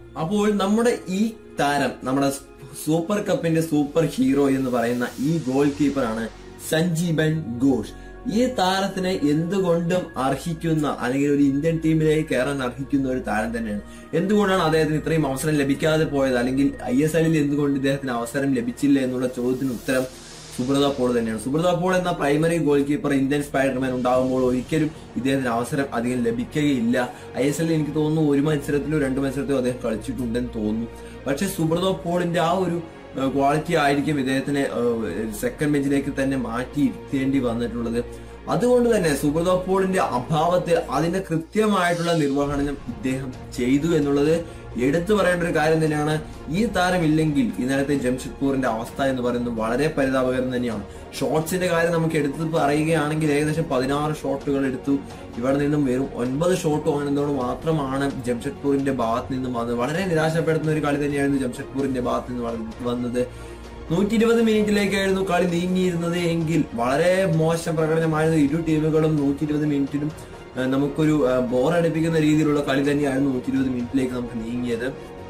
അപ്പോൾ നമ്മുടെ ഈ താരം നമ്മുടെ സൂപ്പർ കപ്പിന്റെ സൂപ്പർ ഹീറോ എന്ന് പറയുന്ന ഈ ഗോൾ കീപ്പറാണ് സഞ്ജീവൻ ഘോഷ് ഈ താരത്തിനെ എന്തുകൊണ്ടും അർഹിക്കുന്ന അല്ലെങ്കിൽ ഒരു ഇന്ത്യൻ ടീമിലേക്ക് കയറാൻ അർഹിക്കുന്ന ഒരു താരം തന്നെയാണ് എന്തുകൊണ്ടാണ് അദ്ദേഹത്തിന് ഇത്രയും അവസരം ലഭിക്കാതെ പോയത് അല്ലെങ്കിൽ ഐ എസ് എല്ലിൽ എന്തുകൊണ്ട് ഇദ്ദേഹത്തിന് അവസരം ലഭിച്ചില്ല എന്നുള്ള ചോദ്യത്തിന് ഉത്തരം സുബ്രത പോൾ തന്നെയാണ് സുബ്രത പോൾ എന്ന primary goalkeeper Indian Spiderman ഉണ്ടാകുമ്പോൾ ഒരിക്കലും ഇദ്ദേഹത്തിന് അവസരം അധികം ലഭിക്കുകയില്ല ഐ എസ് എല്ലിൽ എനിക്ക് തോന്നുന്നു ഒരു മത്സരത്തിലോ രണ്ട് മത്സരത്തിലോ അദ്ദേഹം കളിച്ചിട്ടുണ്ടെന്ന് തോന്നുന്നു പക്ഷെ സുബ്രത പോളിന്റെ ആ ഒരു ക്വാളിറ്റി ആയിരിക്കും ഇദ്ദേഹത്തിനെ സെക്കൻഡ് ബെഞ്ചിലേക്ക് തന്നെ മാറ്റി ഇരുത്തേണ്ടി വന്നിട്ടുള്ളത് അതുകൊണ്ട് തന്നെ സുബ്രത പോളിന്റെ അഭാവത്തിൽ അതിന്റെ കൃത്യമായിട്ടുള്ള നിർവഹണം ഇദ്ദേഹം ചെയ്തു എന്നുള്ളത് എടുത്തു പറയേണ്ട ഒരു കാര്യം തന്നെയാണ് ഈ താരമില്ലെങ്കിൽ ഇന്നലത്തെ ജംഷഡ്പൂരിന്റെ അവസ്ഥ എന്ന് പറയുന്നത് വളരെ പരിതാപകരം തന്നെയാണ് ഷോട്ട്സിന്റെ കാര്യം നമുക്ക് എടുത്ത് പറയുകയാണെങ്കിൽ ഏകദേശം പതിനാറ് ഷോട്ടുകൾ എടുത്തു ഇവിടെ നിന്നും വെറും ഒൻപത് ഷോട്ട് വാങ്ങുന്നതോട് മാത്രമാണ് ജംഷഡ്പൂരിന്റെ ഭാഗത്ത് നിന്നും വന്നത് വളരെ നിരാശപ്പെടുത്തുന്ന ഒരു കളി തന്നെയായിരുന്നു ജംഷഡ്പൂരിന്റെ ഭാഗത്ത് നിന്ന് വള- വന്നത് നൂറ്റി ഇരുപത് മിനിറ്റിലേക്കായിരുന്നു കളി നീങ്ങിയിരുന്നത് എങ്കിൽ വളരെ മോശം പ്രകടനമായിരുന്നു ഇരു ടീമുകളും നൂറ്റി ഇരുപത് മിനിറ്റിലും ഏഹ്, നമുക്കൊരു ബോർ അടിപ്പിക്കുന്ന രീതിയിലുള്ള കളി തന്നെയായിരുന്നു നൂറ്റി ഇരുപത് മിനിറ്റിലേക്ക് നമുക്ക് നീങ്ങിയത്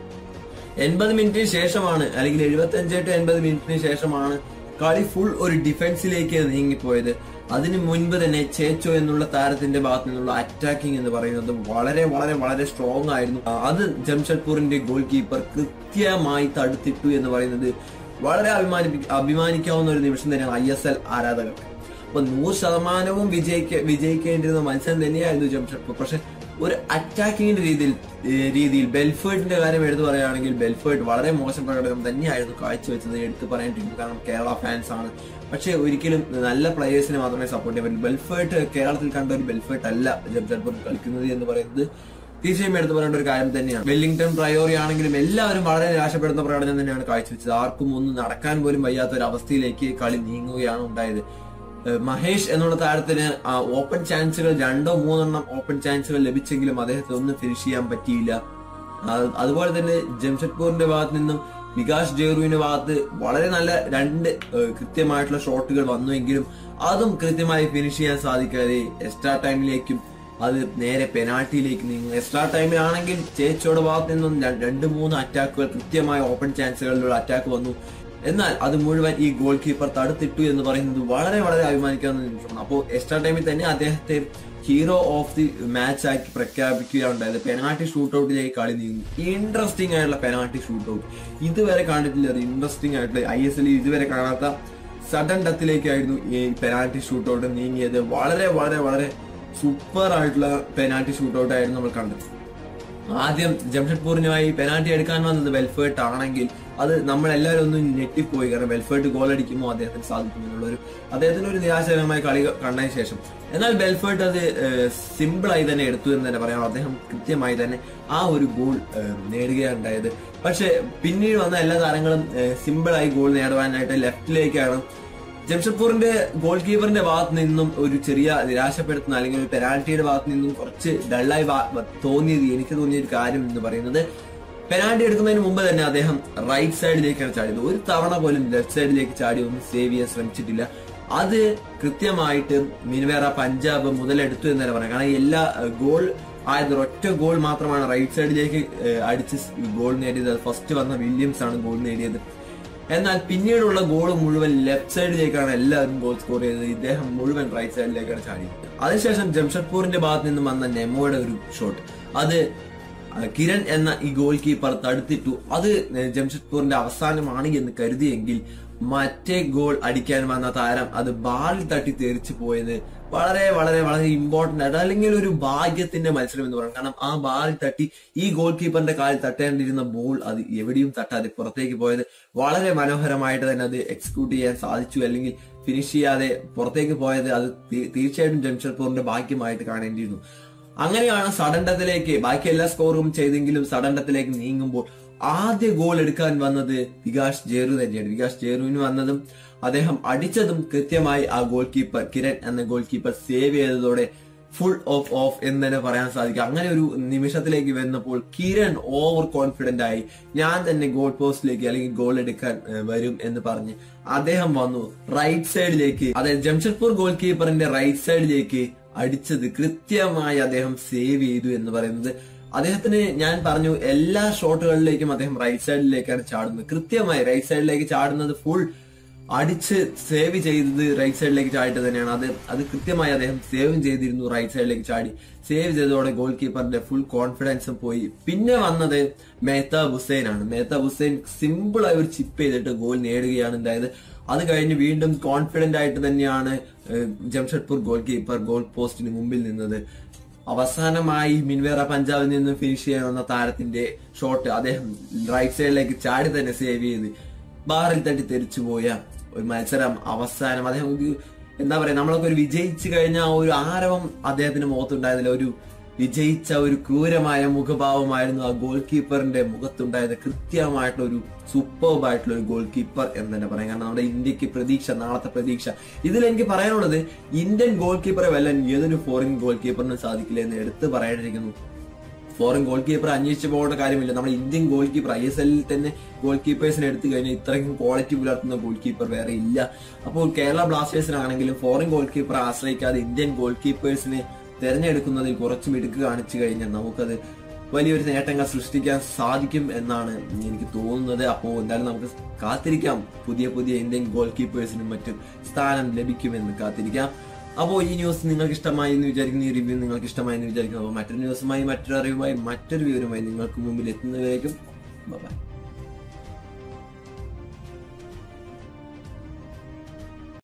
എൺപത് മിനിറ്റിന് ശേഷമാണ് അല്ലെങ്കിൽ എഴുപത്തി അഞ്ച് ടു എൺപത് മിനിറ്റിന് ശേഷമാണ് കളി ഫുൾ ഒരു ഡിഫൻസിലേക്ക് നീങ്ങിപ്പോയത് അതിന് മുൻപ് തന്നെ ചേച്ചോ എന്നുള്ള താരത്തിന്റെ ഭാഗത്തു നിന്നുള്ള അറ്റാക്കിംഗ് എന്ന് പറയുന്നത് വളരെ വളരെ വളരെ സ്ട്രോങ് ആയിരുന്നു ആ, അത് ജംഷഡ്പൂരിന്റെ ഗോൾ കീപ്പർ കൃത്യമായി തടുത്തിട്ടു എന്ന് പറയുന്നത് വളരെ അഭിമാനിപ്പി അഭിമാനിക്കാവുന്ന ഒരു നിമിഷം തന്നെയാണ് ഐ എസ് എൽ ആരാധകർക്ക് അപ്പൊ നൂറ് ശതമാനവും വിജയിക്ക വിജയിക്കേണ്ടിരുന്ന മത്സരം തന്നെയായിരുന്നു ജംഷഡ്പൂർ പക്ഷെ ഒരു അറ്റാക്കിങ്ങിന്റെ രീതിയിൽ ഏഹ് രീതിയിൽ ബെൽഫേർഡിന്റെ കാര്യം എടുത്തു പറയുകയാണെങ്കിൽ ബെൽഫേർഡ് വളരെ മോശം പ്രകടനം തന്നെയായിരുന്നു കാഴ്ചവെച്ചത് എടുത്തു പറയേണ്ടിരുന്നു കാരണം കേരള ഫാൻസ് ആണ് പക്ഷെ ഒരിക്കലും നല്ല പ്ലേയേഴ്സിനെ മാത്രമേ സപ്പോർട്ട് ചെയ്യാൻ പറ്റൂ ബെൽഫേർഡ് കേരളത്തിൽ കണ്ട ഒരു ബെൽഫേർഡ് അല്ല ജംഷഡ്പൂർ കളിക്കുന്നത് എന്ന് പറയുന്നത് തീർച്ചയായും എടുത്തു പറയേണ്ട ഒരു കാര്യം തന്നെയാണ് വെല്ലിംഗ്ടൺ പ്രയോറി ആണെങ്കിലും എല്ലാവരും വളരെ നിരാശപ്പെടുന്ന പ്രകടനം തന്നെയാണ് കാഴ്ചവെച്ചത് ആർക്കും ഒന്നും നടക്കാൻ പോലും വയ്യാത്ത ഒരു അവസ്ഥയിലേക്ക് കളി നീങ്ങുകയാണ് ഉണ്ടായത് ഏഹ് മഹേഷ് എന്നുള്ള താരത്തിന് ആ ഓപ്പൺ ചാൻസുകൾ രണ്ടോ മൂന്നെണ്ണം ഓപ്പൺ ചാൻസുകൾ ലഭിച്ചെങ്കിലും അദ്ദേഹത്തെ ഒന്നും ഫിനിഷ് ചെയ്യാൻ പറ്റിയില്ല അത് അതുപോലെ തന്നെ ജംഷഡ്പൂരിന്റെ ഭാഗത്ത് നിന്നും വികാസ് ജെയറുവിന്റെ ഭാഗത്ത് വളരെ നല്ല രണ്ട് ഏഹ് കൃത്യമായിട്ടുള്ള ഷോട്ടുകൾ വന്നുവെങ്കിലും അതും കൃത്യമായി ഫിനിഷ് ചെയ്യാൻ സാധിക്കാതെ എക്സ്ട്രാ ടൈമിലേക്കും അത് നേരെ പെനാൾട്ടിയിലേക്ക് നീങ്ങും എക്സ്ട്രാ ടൈമിലാണെങ്കിൽ ചേച്ചോയുടെ ഭാഗത്ത് നിന്നും ര- രണ്ട് മൂന്ന് അറ്റാക്കുകൾ കൃത്യമായ ഓപ്പൺ ചാൻസുകളിലുള്ള അറ്റാക്ക് വന്നു എന്നാൽ അത് മുഴുവൻ ഈ ഗോൾ കീപ്പർ തടുത്തിട്ടു എന്ന് പറയുന്നത് വളരെ വളരെ അഭിമാനിക്കാവുന്ന നിമിഷമാണ് അപ്പോൾ എക്സ്ട്രാ ടൈമിൽ തന്നെ അദ്ദേഹത്തെ ഹീറോ ഓഫ് ദി മാച്ച് ആക്കി പ്രഖ്യാപിക്കുകയാണ് ഉണ്ടായത് പെനാൾട്ടി ഷൂട്ടൗട്ടിലേക്ക് കളി നീങ്ങി ഇൻട്രസ്റ്റിംഗ് ആയിട്ടുള്ള പെനാൾട്ടി ഷൂട്ടൗട്ട് ഇതുവരെ കണ്ടിട്ടില്ല അത് ഇൻട്രസ്റ്റിംഗ് ആയിട്ടുള്ള ഐ എസ് എല്ലിൽ ഇതുവരെ കാണാത്ത സഡൻ ഡെത്തിലേക്കായിരുന്നു ഈ പെനാൾട്ടി ഷൂട്ടൗട്ട് നീങ്ങിയത് വളരെ വളരെ വളരെ സൂപ്പർ ആയിട്ടുള്ള പെനാൾട്ടി ഷൂട്ടൗട്ട് ആയിരുന്നു നമ്മൾ കണ്ടത് ആദ്യം ജംഷഡ്പൂരിനുമായി പെനാൽറ്റി എടുക്കാൻ വന്നത് വെൽഫേർട്ട് ആണെങ്കിൽ അത് നമ്മൾ എല്ലാവരും ഒന്ന് ഞെട്ടിപ്പോയി കാരണം വെൽഫേർട്ട് ഗോൾ അടിക്കുമോ അദ്ദേഹത്തിന് സാധിക്കും എന്നുള്ളൊരു അദ്ദേഹത്തിന് ഒരു നിരാശകരമായ കളി കണ്ടതിന് ശേഷം എന്നാൽ ബെൽഫേർട്ട് അത് സിമ്പിളായി തന്നെ എടുത്തു എന്ന് തന്നെ പറയാം അദ്ദേഹം കൃത്യമായി തന്നെ ആ ഒരു ഗോൾ നേടുകയുണ്ടായത് പക്ഷെ പിന്നീട് വന്ന എല്ലാ താരങ്ങളും സിമ്പിളായി ഗോൾ നേടുവാനായിട്ട് ലെഫ്റ്റിലേക്കാണ് ജംഷഡ്പൂരിന്റെ ഗോൾ കീപ്പറിന്റെ ഭാഗത്ത് നിന്നും ഒരു ചെറിയ നിരാശപ്പെടുത്തുന്ന അല്ലെങ്കിൽ ഒരു പെനാൽറ്റിയുടെ ഭാഗത്ത് നിന്നും കുറച്ച് ഡള്ളായി വാ- തോന്നിയത് എനിക്ക് തോന്നിയ ഒരു കാര്യം എന്ന് പറയുന്നത് പെനാൽറ്റി എടുക്കുന്നതിന് മുമ്പ് തന്നെ അദ്ദേഹം റൈറ്റ് സൈഡിലേക്കാണ് ചാടിയത് ഒരു തവണ പോലും ലെഫ്റ്റ് സൈഡിലേക്ക് ചാടി ഒന്നും സേവ് ചെയ്യാൻ ശ്രമിച്ചിട്ടില്ല അത് കൃത്യമായിട്ട് മിൻവേറ പഞ്ചാബ് മുതലെടുത്തു എന്ന് തന്നെ പറയാം കാരണം എല്ലാ ഗോൾ ആയത് ഒറ്റ ഗോൾ മാത്രമാണ് റൈറ്റ് സൈഡിലേക്ക് ഏഹ്, അടിച്ച് ഗോൾ നേടിയത് ഫസ്റ്റ് വന്ന വില്യംസ് ആണ് ഗോൾ നേടിയത് എന്നാൽ പിന്നീടുള്ള ഗോൾ മുഴുവൻ ലെഫ്റ്റ് സൈഡിലേക്കാണ് എല്ലാവരും ഗോൾ സ്കോർ ചെയ്തത് ഇദ്ദേഹം മുഴുവൻ റൈറ്റ് സൈഡിലേക്കാണ് ചാടിയത് അതിനുശേഷം ജംഷഡ്പൂരിന്റെ ഭാഗത്ത് നിന്നും വന്ന നെമോയുടെ ഒരു ഷോട്ട് അത് ആ, കിരൺ എന്ന ഈ ഗോൾ കീപ്പർ തടുത്തിട്ടു അത് ജംഷഡ്പൂരിന്റെ അവസാനമാണ് എന്ന് കരുതിയെങ്കിൽ മറ്റേ ഗോൾ അടിക്കാൻ വന്ന താരം അത് ബാളിൽ തട്ടി തെറിച്ചു പോയത് വളരെ വളരെ വളരെ ഇമ്പോർട്ടന്റ് ആയിട്ട് അല്ലെങ്കിൽ ഒരു ഭാഗ്യത്തിന്റെ മത്സരം എന്ന് പറയാം കാരണം ആ ബാളിൽ തട്ടി ഈ ഗോൾ കീപ്പറിന്റെ കാലിൽ തട്ടേണ്ടിരുന്ന ബോൾ അത് എവിടെയും തട്ടാതെ പുറത്തേക്ക് പോയത് വളരെ മനോഹരമായിട്ട് തന്നെ അത് എക്സിക്യൂട്ട് ചെയ്യാൻ സാധിച്ചു അല്ലെങ്കിൽ ഫിനിഷ് ചെയ്യാതെ പുറത്തേക്ക് പോയത് അത് തീ- തീർച്ചയായിട്ടും ജംഷഡ്പൂരിന്റെ ഭാഗ്യമായിട്ട് കാണേണ്ടിയിരുന്നു അങ്ങനെയാണ് സഡൻഡത്തിലേക്ക് ബാക്കി എല്ലാ സ്കോറും ചെയ്തെങ്കിലും സഡൻഡത്തിലേക്ക് നീങ്ങുമ്പോൾ ആദ്യ ഗോൾ എടുക്കാൻ വന്നത് വികാസ് ജേറു തന്നെയാണ് വികാസ് ജേറുവിന് വന്നതും അദ്ദേഹം അടിച്ചതും കൃത്യമായി ആ ഗോൾ കീപ്പർ കിരൺ എന്ന ഗോൾ കീപ്പർ സേവ് ചെയ്തതോടെ ഫുൾ ഓഫ് ഓഫ് എന്ന് തന്നെ പറയാൻ സാധിക്കും അങ്ങനെ ഒരു നിമിഷത്തിലേക്ക് വന്നപ്പോൾ കിരൺ ഓവർ കോൺഫിഡന്റ് ആയി ഞാൻ തന്നെ ഗോൾ പോസ്റ്റിലേക്ക് അല്ലെങ്കിൽ ഗോൾ എടുക്കാൻ ഏഹ്, വരും എന്ന് പറഞ്ഞ് അദ്ദേഹം വന്നു റൈറ്റ് സൈഡിലേക്ക് അതായത് ജംഷഡ്പൂർ ഗോൾ കീപ്പറിന്റെ റൈറ്റ് സൈഡിലേക്ക് അടിച്ചത് കൃത്യമായി അദ്ദേഹം സേവ് ചെയ്തു എന്ന് പറയുന്നത് അദ്ദേഹത്തിന് ഞാൻ പറഞ്ഞു എല്ലാ ഷോട്ടുകളിലേക്കും അദ്ദേഹം റൈറ്റ് സൈഡിലേക്കാണ് ചാടുന്നത് കൃത്യമായി റൈറ്റ് സൈഡിലേക്ക് ചാടുന്നത് ഫുൾ അടിച്ച് സേവ് ചെയ്തത് റൈറ്റ് സൈഡിലേക്ക് ചാടിയിട്ട് തന്നെയാണ് അത് അത് കൃത്യമായി അദ്ദേഹം സേവും ചെയ്തിരുന്നു റൈറ്റ് സൈഡിലേക്ക് ചാടി സേവ് ചെയ്തതോടെ ഗോൾ കീപ്പറിന്റെ ഫുൾ കോൺഫിഡൻസും പോയി പിന്നെ വന്നത് മേഹ്താബ് ഹുസൈൻ ആണ് മേഹ്താബ് ഹുസൈൻ സിമ്പിൾ ആയി ഒരു ചിപ്പ് ചെയ്തിട്ട് ഗോൾ നേടുകയാണ് ഉണ്ടായത് അത് കഴിഞ്ഞ് വീണ്ടും കോൺഫിഡന്റ് ആയിട്ട് തന്നെയാണ് ഏഹ്, ജംഷഡ്പൂർ ഗോൾ കീപ്പർ ഗോൾ പോസ്റ്റിന് മുമ്പിൽ നിന്നത് അവസാനമായി മിൻവേറ പഞ്ചാബിൽ നിന്ന് ഫിനിഷ് ചെയ്യാൻ വന്ന താരത്തിന്റെ ഷോട്ട് അദ്ദേഹം റൈറ്റ് സൈഡിലേക്ക് ചാടി തന്നെ സേവ് ചെയ്ത് ബാറിൽ തട്ടി തെറിച്ചു പോയ ഒരു മത്സരം അവസാനം അദ്ദേഹം ഒരു എന്താ പറയാ നമ്മളൊക്കെ ഒരു വിജയിച്ചു കഴിഞ്ഞ ആ ഒരു ആരവം അദ്ദേഹത്തിന്റെ മുഖത്തുണ്ടായതില്ല ഒരു വിജയിച്ച ഒരു ക്രൂരമായ മുഖഭാവമായിരുന്നു ആ ഗോൾ കീപ്പറിന്റെ മുഖത്തുണ്ടായത് കൃത്യമായിട്ടുള്ള ഒരു സൂപ്പർബ് ആയിട്ടുള്ള ഒരു ഗോൾ കീപ്പർ എന്ന് തന്നെ പറയാം കാരണം നമ്മുടെ ഇന്ത്യക്ക് പ്രതീക്ഷ നാളത്തെ പ്രതീക്ഷ ഇതിൽ എനിക്ക് പറയാനുള്ളത് ഇന്ത്യൻ ഗോൾ കീപ്പറെ വെല്ലാൻ ഏതൊരു ഫോറിൻ ഗോൾ കീപ്പറിനും സാധിക്കില്ല എന്ന് എടുത്ത് പറയാനിരിക്കുന്നു ഫോറിൻ ഗോൾ കീപ്പർ അന്വേഷിച്ച് പോകേണ്ട കാര്യമില്ല നമ്മുടെ Indian goalkeeper I S എല്ലിൽ തന്നെ ഗോൾ കീപ്പേഴ്സിനെ എടുത്തു കഴിഞ്ഞാൽ ഇത്രയും ക്വാളിറ്റി പുലർത്തുന്ന ഗോൾ കീപ്പർ വേറെ ഇല്ല അപ്പോൾ കേരള ബ്ലാസ്റ്റേഴ്സിനാണെങ്കിലും ഫോറിൻ ഗോൾ കീപ്പർ ആശ്രയിക്കാതെ ഇന്ത്യൻ ഗോൾ കീപ്പേഴ്സിനെ തെരഞ്ഞെടുക്കുന്നതിൽ കുറച്ച് മിടുക്ക് കാണിച്ചു കഴിഞ്ഞാൽ നമുക്കത് വലിയൊരു നേട്ടങ്ങൾ സൃഷ്ടിക്കാൻ സാധിക്കും എന്നാണ് എനിക്ക് തോന്നുന്നത് അപ്പോൾ എന്തായാലും നമുക്ക് കാത്തിരിക്കാം പുതിയ പുതിയ ഇന്ത്യൻ ഗോൾ കീപ്പേഴ്സിനും മറ്റും സ്ഥാനം ലഭിക്കുമെന്ന് കാത്തിരിക്കാം അപ്പോൾ ഈ ന്യൂസ് നിങ്ങൾക്ക് ഇഷ്ടമായി എന്ന് വിചാരിക്കുന്ന ഈ റിവ്യൂ നിങ്ങൾക്ക് ഇഷ്ടമായി എന്ന് വിചാരിക്കുന്നു അപ്പോൾ മറ്റൊരു ന്യൂസുമായി മറ്റൊരു അറിവുമായി മറ്റൊരു വിവരമായി നിങ്ങൾക്ക് മുമ്പിൽ എത്തുന്നവരേക്കും ബൈ